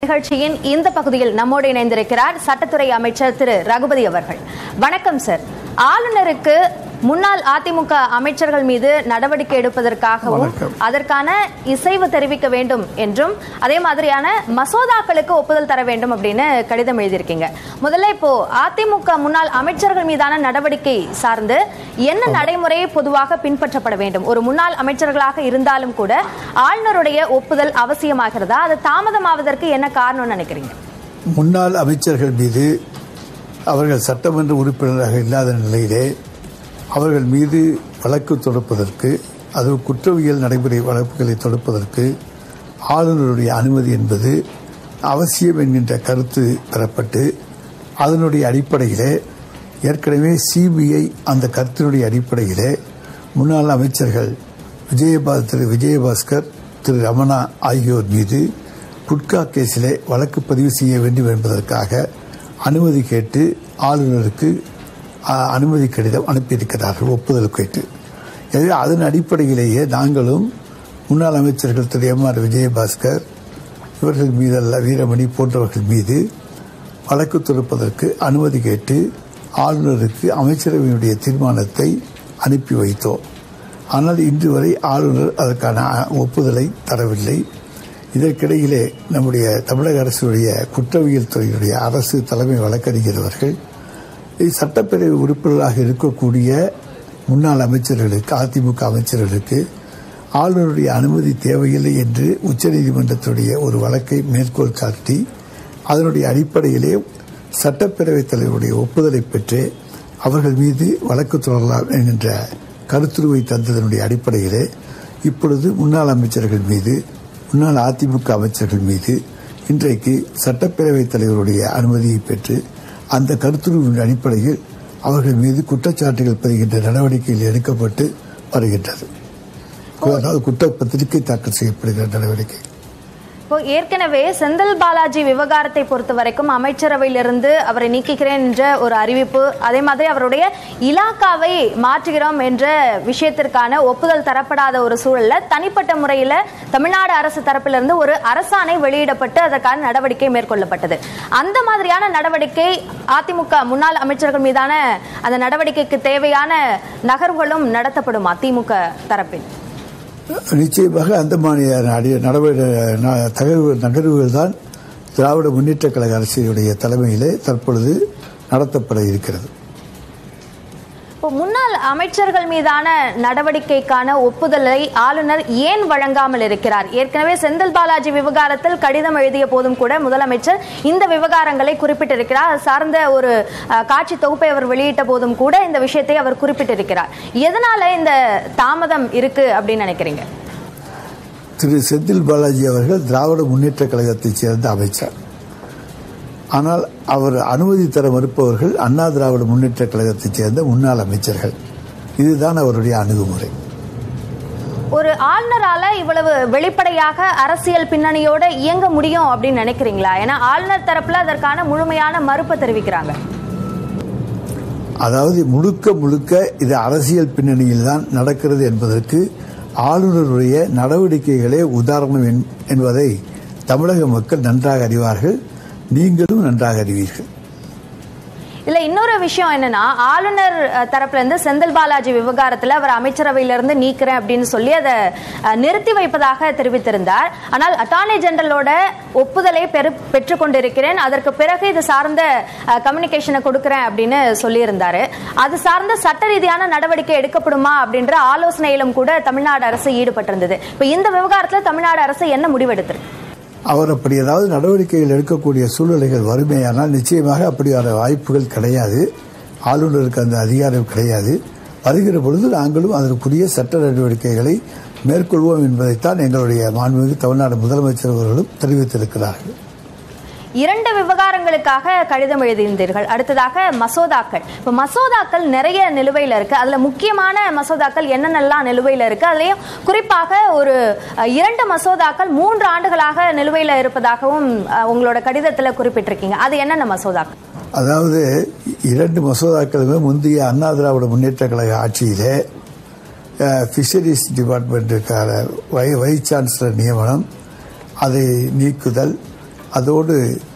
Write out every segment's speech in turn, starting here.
நிகழ்ச்சியின் இந்த பகுதியில் நம்மோடு இணைந்திருக்கிறார் சட்டத்துறை அமைச்சர் திரு ரகுபதி அவர்கள் வணக்கம் சார் ஆளுநருக்கு முன்னாள் அதிமுக அமைச்சர்கள் மீது நடவடிக்கை எடுப்பதற்காகவும் வணக்கம். அதற்கான இசைவு தெரிவிக்க வேண்டும் என்றும் அதே மாதிரியான மசோதாக்களுக்கு ஒப்புதல் தர வேண்டும் அப்படின்னு கடிதம் எழுதியிருக்கீங்க முதல்ல இப்போ அதிமுக முன்னாள் அமைச்சர்கள் மீதான நடவடிக்கை சார்ந்து என்ன நடைமுறை பொதுவாக பின்பற்றப்பட வேண்டும் ஒரு முன்னாள் அமைச்சர்களாக இருந்தாலும் கூட ஆளுநருடைய ஒப்புதல் அவசியமாகிறதா அது தாமதமாவதற்கு என்ன காரணம்னு நினைக்கிறீங்க முன்னாள் அமைச்சர்கள் மீது அவர்கள் சட்டமன்ற உறுப்பினராக இல்லாத நிலையிலே அவர்கள் மீது வழக்கு தொடுப்பதற்கு அது குற்றவியல் நடைமுறை வழக்குகளை தொடுப்பதற்கு ஆளுநருடைய அனுமதி என்பது அவசியம் என்கின்ற கருத்து பெறப்பட்டு அதனுடைய அடிப்படையிலே ஏற்கனவே சிபிஐ அந்த கருத்தினுடைய அடிப்படையிலே முன்னாள் அமைச்சர்கள் விஜயபா திரு விஜயபாஸ்கர் திரு ரமணா ஆகியோர் மீது குட்கா கேஸிலே வழக்கு பதிவு செய்ய வேண்டும் என்பதற்காக அனுமதி கேட்டு ஆளுநருக்கு ஆ, அனுமதி கடிதம் அனுப்பியிருக்கிறார்கள் ஒப்புதல் கேட்டு எனவே அதன் அடிப்படையிலேயே நாங்களும் முன்னாள் அமைச்சர்கள் திரு எம் ஆர் விஜயபாஸ்கர் இவர்கள் மீதல்ல வீரமணி போன்றவர்கள் மீது வழக்கு தொடுப்பதற்கு அனுமதி கேட்டு ஆளுநருக்கு அமைச்சரவையினுடைய தீர்மானத்தை அனுப்பி வைத்தோம் ஆனால் இன்று வரை ஆளுநர் அதற்கான ஒப்புதலை தரவில்லை இதற்கிடையிலே நம்முடைய தமிழக அரசுடைய குற்றவியல் துறையினுடைய அரசு தலைமை வழக்கறிஞர் அவர்கள் சட்டப்பேரவை உறுப்பினராக இருக்கக்கூடிய முன்னாள் அமைச்சர்களுக்கு அதிமுக அமைச்சர்களுக்கு ஆளுநருடைய அனுமதி தேவையில்லை என்று உச்சநீதிமன்றத்துடைய ஒரு வழக்கை மேற்கோள் காட்டி அதனுடைய அடிப்படையிலே சட்டப்பேரவைத் தலைவருடைய ஒப்புதலை பெற்று அவர்கள் மீது வழக்கு தொடரலாம் என்கின்ற கருத்துருவை தந்ததனுடைய அடிப்படையிலே இப்பொழுது முன்னாள் அமைச்சர்கள் மீது முன்னாள் அதிமுக அமைச்சர்கள் மீது இன்றைக்கு சட்டப்பேரவைத் தலைவருடைய அனுமதியை பெற்று அந்த கருத்துருவின் அடிப்படையில் அவர்கள் மீது குற்றச்சாட்டுகள் பதிகின்ற நடவடிக்கைகள் எடுக்கப்பட்டு வருகின்றது அதாவது குற்றப்பத்திரிகை தாக்கல் செய்யப்படுகிற நடவடிக்கை இப்போ ஏற்கனவே செந்தில் பாலாஜி விவகாரத்தை பொறுத்த வரைக்கும் அமைச்சரவையிலிருந்து அவரை நீக்குகிறேன் என்ற ஒரு அறிவிப்பு அதே மாதிரி அவருடைய இலாக்காவை மாற்றுகிறோம் என்ற விஷயத்திற்கான ஒப்புதல் தரப்படாத ஒரு சூழல்ல தனிப்பட்ட முறையில் தமிழ்நாடு அரசு தரப்பிலிருந்து ஒரு அரசாணை வெளியிடப்பட்டு அதற்கான நடவடிக்கை மேற்கொள்ளப்பட்டது அந்த மாதிரியான நடவடிக்கை அதிமுக முன்னாள் அமைச்சர்கள் மீதான அந்த நடவடிக்கைக்கு தேவையான நகர்வுகளும் நடத்தப்படுமா திமுக தரப்பில் நிச்சயமாக அந்த மாநில அடி- நடவடிக்கை ந- தகர்வு நகர்வுகள் தான் திராவிட முன்னேற்ற கழக அரசியலுடைய தலைமையிலே தற்பொழுது நடத்தப்பட இருக்கிறது இப்போ முன்னாள் அமைச்சர்கள் மீதான நடவடிக்கைக்கான ஒப்புதலை ஆளுநர் ஏன் வழங்காமல் இருக்கிறார் ஏற்கனவே செந்தில் பாலாஜி விவகாரத்தில் கடிதம் எழுதிய போதும் கூட முதலமைச்சர் இந்த விவகாரங்களை குறிப்பிட்டிருக்கிறார் அது சார்ந்த ஒரு அஹ், காட்சி தொகுப்பை அவர் வெளியிட்ட போதும் கூட இந்த விஷயத்தை அவர் குறிப்பிட்டிருக்கிறார் எதனால இந்த தாமதம் இருக்கு அப்படின்னு நினைக்கிறீங்க திரு செந்தில் பாலாஜி அவர்கள் திராவிட முன்னேற்ற கழகத்தைச் சேர்ந்த அமைச்சர் ஆனால் அவர் அனுமதி தர மறுப்பவர்கள் அண்ணா திராவிட முன்னேற்ற கழகத்தைச் சேர்ந்த முன்னாள் அமைச்சர்கள் இதுதான் அவருடைய அணுகுமுறை ஒரு ஆளுநரால இவ்வளவு வெளிப்படையாக அரசியல் பின்னணியோட இயங்க முடியும் அப்படின்னு நினைக்கிறீங்களா ஏன்னா ஆளுநர் தரப்புல அதற்கான முழுமையான மறுப்பை தெரிவிக்கிறாங்க அதாவது முழுக்க முழுக்க இது அரசியல் பின்னணியில் தான் நடக்கிறது என்பதற்கு ஆளுநருடைய நடவடிக்கைகளே உதாரணம் என்- என்பதை தமிழக மக்கள் நன்றாக அறிவார்கள் நீங்களும் நன்றாக அறிவீர்கள் இல்ல இன்னொரு விஷயம் என்னன்னா ஆளுநர் அஹ், தரப்புல இருந்து செந்தில் பாலாஜி விவகாரத்துல அவர் அமைச்சரவையில இருந்து நீக்கிறேன் அப்படின்னு சொல்லி அதை அஹ், நிறுத்தி வைப்பதாக தெரிவித்திருந்தார் ஆனால் அட்டார்னி ஜெனரலோட ஒப்புதலை பெரு பெற்றுக் கொண்டிருக்கிறேன் அதற்கு பிறகு இது சார்ந்த கம்யூனிகேஷனை கொடுக்கிறேன் அப்படின்னு சொல்லியிருந்தாரு அது சார்ந்த சட்ட ரீதியான நடவடிக்கை எடுக்கப்படுமா அப்படின்ற ஆலோசனையிலும் கூட தமிழ்நாடு அரசு ஈடுபட்டிருந்தது இப்ப இந்த விவகாரத்துல தமிழ்நாடு அரசு என்ன முடிவெடுத்திருக்கு அவர் அப்படி ஏதாவது நடவடிக்கைகள் எடுக்கக்கூடிய சூழ்நிலைகள் வறுமையானால் நிச்சயமாக அப்படியான வாய்ப்புகள் கிடையாது ஆளுநருக்கு அந்த அதிகாரம் கிடையாது வருகிற பொழுது நாங்களும் அதற்குரிய சட்ட நடவடிக்கைகளை மேற்கொள்வோம் என்பதைத்தான் எங்களுடைய மாண்புமிகு தமிழ்நாடு முதலமைச்சர் அவர்களும் தெரிவித்திருக்கிறார்கள் இரண்டு விவகாரங்களுக்காக கடிதம் எழுதியிருந்தீர்கள் அடுத்ததாக மசோதாக்கள் இப்போ மசோதாக்கள் நிறைய நிலுவையில் இருக்கு அதுல முக்கியமான மசோதாக்கள் என்னென்னலாம் நிலுவையில் இருக்கு அதுலயும் குறிப்பாக ஒரு அஹ், இரண்டு மசோதாக்கள் மூன்று ஆண்டுகளாக நிலுவையில் இருப்பதாகவும் அஹ், உங்களோட கடிதத்தில் குறிப்பிட்டிருக்கீங்க அது என்னென்ன மசோதாக்கள் அதாவது இரண்டு மசோதாக்களுமே முந்தைய அண்ணா திராவிட முன்னேற்ற கழக ஆட்சியிலே ஃபிஷரிஸ் டிபார்ட்மெண்ட்டுக்கான வை வைஸ் சான்சலர் நியமனம் அதை நீக்குதல் அதோடு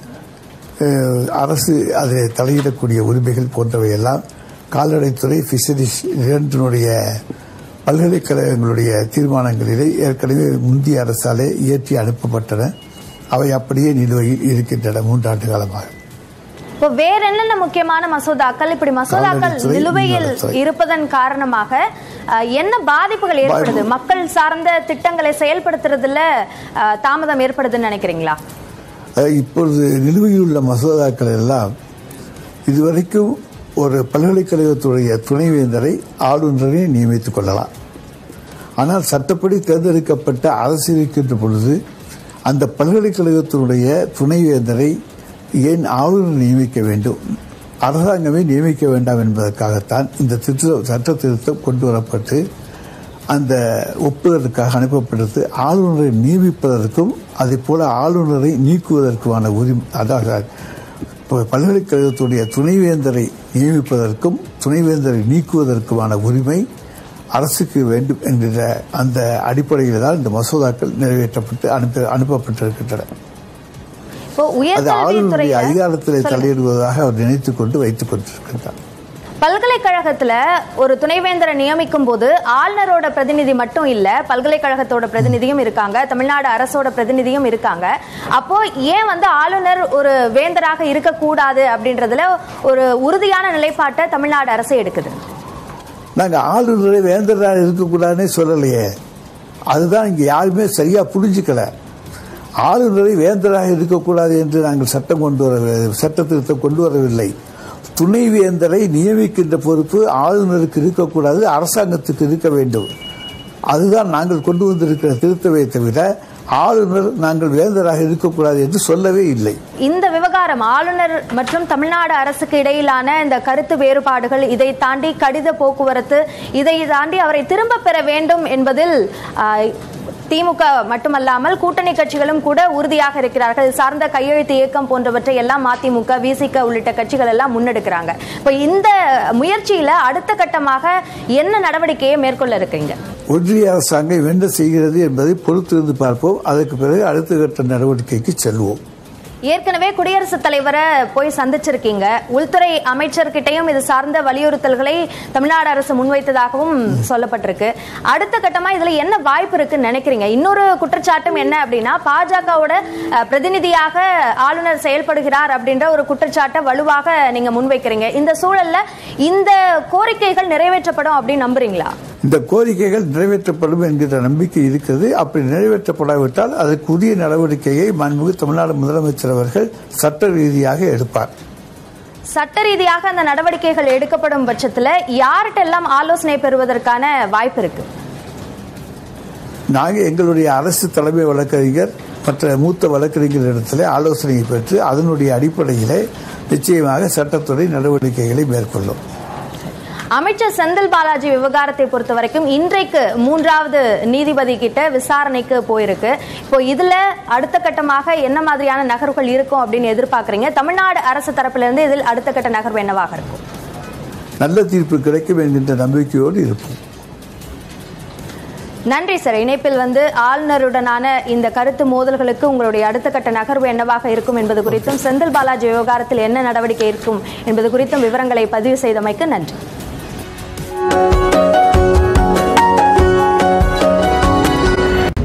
அஹ், அரசு அதில் தலையிடக்கூடிய உரிமைகள் போன்றவையெல்லாம் கால்நடைத்துறை ஃபிஷரிஸ் இரண்டினுடைய பல்கலைக்கழகங்களுடைய தீர்மானங்களிலே ஏற்கனவே முந்தைய அரசாலே இயற்றி அனுப்பப்பட்டன அவை அப்படியே நிலுவையில் இருக்கின்றன மூன்றாண்டு காலமாக இப்போ வேற என்னென்ன முக்கியமான மசோதாக்கள் இப்படி மசோதாக்கள் கால்நடைத்துறை, நிலுவையில் மீன்வளத்துறை. இருப்பதன் காரணமாக அஹ், என்ன பாதிப்புகள் ஏற்படுது மக்கள் சார்ந்த திட்டங்களை செயல்படுத்துறதுல அஹ், தாமதம் ஏற்படுதுன்னு நினைக்கிறீங்களா அஹ், இப்பொழுது நிலுவையில் உள்ள மசோதாக்கள் எல்லாம் இதுவரைக்கும் ஒரு பல்கலைக்கழகத்துடைய துணைவேந்தரை ஆளுநரை நியமித்துக் கொள்ளலாம் ஆனால் சட்டப்படி தேர்ந்தெடுக்கப்பட்ட அரசு இருக்கின்ற பொழுது அந்த பல்கலைக்கழகத்தினுடைய துணைவேந்தரை ஏன் ஆளுநர் நியமிக்க வேண்டும் அரசாங்கமே நியமிக்க வேண்டாம் என்பதற்காகத்தான் இந்த திருத்த சட்ட திருத்தம் கொண்டு வரப்பட்டு அந்த ஒப்புதலுக்காக அனுப்பப்பட்டது ஆளுநரை நியமிப்பதற்கும் அதே போல ஆளுநரை நீக்குவதற்குமான உரிமை அதாவது இப்ப பல்கலைக்கழகத்துடைய துணைவேந்தரை நியமிப்பதற்கும் துணைவேந்தரை நீக்குவதற்குமான உரிமை அரசுக்கு வேண்டும் என்கிற அந்த அடிப்படையில் தான் இந்த மசோதாக்கள் நிறைவேற்றப்பட்டு அனுப்ப அனுப்பப்பட்டிருக்கின்றன இப்போ அது உயர்கல்வித்துறை ஆளுநருடைய அதிகாரத்தில் தலையிடுவதாக அவர் நினைத்துக் கொண்டு வைத்துக் கொண்டிருக்கின்றார் பல்கலைக்கழகத்துல ஒரு துணைவேந்தரை நியமிக்கும் போது ஆளுநரோட பிரதிநிதி மட்டும் இல்ல பல்கலைக்கழகத்தோட பிரதிநிதியும் இருக்காங்க தமிழ்நாடு அரசோட பிரதிநிதியும் இருக்காங்க அப்போ ஏன் வந்து ஆளுநர் ஒரு வேந்தராக இருக்கக்கூடாது அப்படின்றதுல ஒரு உறுதியான நிலைப்பாட்டை தமிழ்நாடு அரசு எடுக்குது நாங்க ஆளுநரை வேந்தராக இருக்கக்கூடாதுன்னே சொல்லலையே அதுதான் இங்க யாருமே சரியா புரிஞ்சுக்கல ஆளுநரை வேந்தராக இருக்கக்கூடாது என்று நாங்கள் சட்டம் கொண்டு வர சட்ட திருத்தம் கொண்டு வரவில்லை துணைவேந்தரை நியமிக்கின்ற பொறுப்பு ஆளுநருக்கு இருக்கக்கூடாது அரசாங்கத்துக்கு இருக்க வேண்டும் அதுதான் நாங்கள் கொண்டு வந்திருக்கிற திருத்தமே தவிர ஆளுநர் நாங்கள் வேந்தராக இருக்கக்கூடாது என்று சொல்லவே இல்லை இந்த விவகாரம் ஆளுநர் மற்றும் தமிழ்நாடு அரசுக்கு இடையிலான இந்த கருத்து வேறுபாடுகள் இதை தாண்டி கடித போக்குவரத்து இதை தாண்டி அவரை திரும்ப பெற வேண்டும் என்பதில் ஆஹ், திமுக மட்டுமல்லாமல் கூட்டணி கட்சிகளும் கூட உறுதியாக இருக்கிறார்கள் இது சார்ந்த கையெழுத்து இயக்கம் போன்றவற்றை எல்லாம் மதிமுக விசிக உள்ளிட்ட கட்சிகள் எல்லாம் முன்னெடுக்கிறாங்க இப்போ இந்த முயற்சியில அடுத்த கட்டமாக என்ன நடவடிக்கையை மேற்கொள்ள இருக்கீங்க ஒன்றிய அரசாங்கம் என்ன செய்கிறது என்பதை பொறுத்திருந்து பார்ப்போம் அதற்கு பிறகு அடுத்த கட்ட நடவடிக்கைக்கு செல்வோம் ஏற்கனவே குடியரசுத் தலைவரை போய் சந்திச்சிருக்கீங்க உள்துறை அமைச்சர்கிட்டையும் இது சார்ந்த வலியுறுத்தல்களை தமிழ்நாடு அரசு முன்வைத்ததாகவும் சொல்லப்பட்டிருக்கு அடுத்த கட்டமா இதுல என்ன வாய்ப்பு இருக்குன்னு நினைக்கிறீங்க இன்னொரு குற்றச்சாட்டும் என்ன அப்படின்னா பாஜகவோட அஹ், பிரதிநிதியாக ஆளுநர் செயல்படுகிறார் அப்படின்ற ஒரு குற்றச்சாட்டை வலுவாக நீங்க முன்வைக்கிறீங்க இந்த சூழல்ல இந்த கோரிக்கைகள் நிறைவேற்றப்படும் அப்படின்னு நம்புறீங்களா இந்த கோரிக்கைகள் நிறைவேற்றப்படும் என்கிற நம்பிக்கை இருக்கிறது அப்படி நிறைவேற்றப்படாவிட்டால் அதற்கு உரிய நடவடிக்கையை மாண்புமிகு தமிழ்நாடு முதலமைச்சர் அவர்கள் சட்ட ரீதியாக எடுப்பார் சட்ட ரீதியாக அந்த நடவடிக்கைகள் எடுக்கப்படும் பட்சத்துல யார்கிட்ட எல்லாம் ஆலோசனை பெறுவதற்கான வாய்ப்பு இருக்கு நாங்கள் எங்களுடைய அரசு தலைமை வழக்கறிஞர் மற்ற மூத்த வழக்கறிஞர்களிடத்தில் ஆலோசனையை பெற்று அதனுடைய அடிப்படையிலே நிச்சயமாக சட்டத்துறை நடவடிக்கைகளை மேற்கொள்ளும் அமைச்சர் செந்தில் பாலாஜி விவகாரத்தை பொறுத்த வரைக்கும் இன்றைக்கு மூன்றாவது நீதிபதி கிட்ட விசாரணைக்கு போயிருக்கு இப்போ இதுல அடுத்த கட்டமாக என்ன மாதிரியான நகர்வுகள் இருக்கும் அப்படின்னு எதிர்பார்க்கறீங்க தமிழ்நாடு அரசு தரப்பிலிருந்து இருந்து இதில் அடுத்த கட்ட நகர்வு என்னவாக இருக்கும் நல்ல தீர்ப்பு கிடைக்கும் என்கின்ற நம்பிக்கையோடு இருப்போம் நன்றி சார் இணைப்பில் வந்து ஆளுநருடனான இந்த கருத்து மோதல்களுக்கு உங்களுடைய அடுத்த கட்ட நகர்வு என்னவாக இருக்கும் என்பது குறித்தும் செந்தில் பாலாஜி விவகாரத்தில் என்ன நடவடிக்கை இருக்கும் என்பது குறித்தும் விவரங்களை பதிவு செய்தமைக்கு நன்றி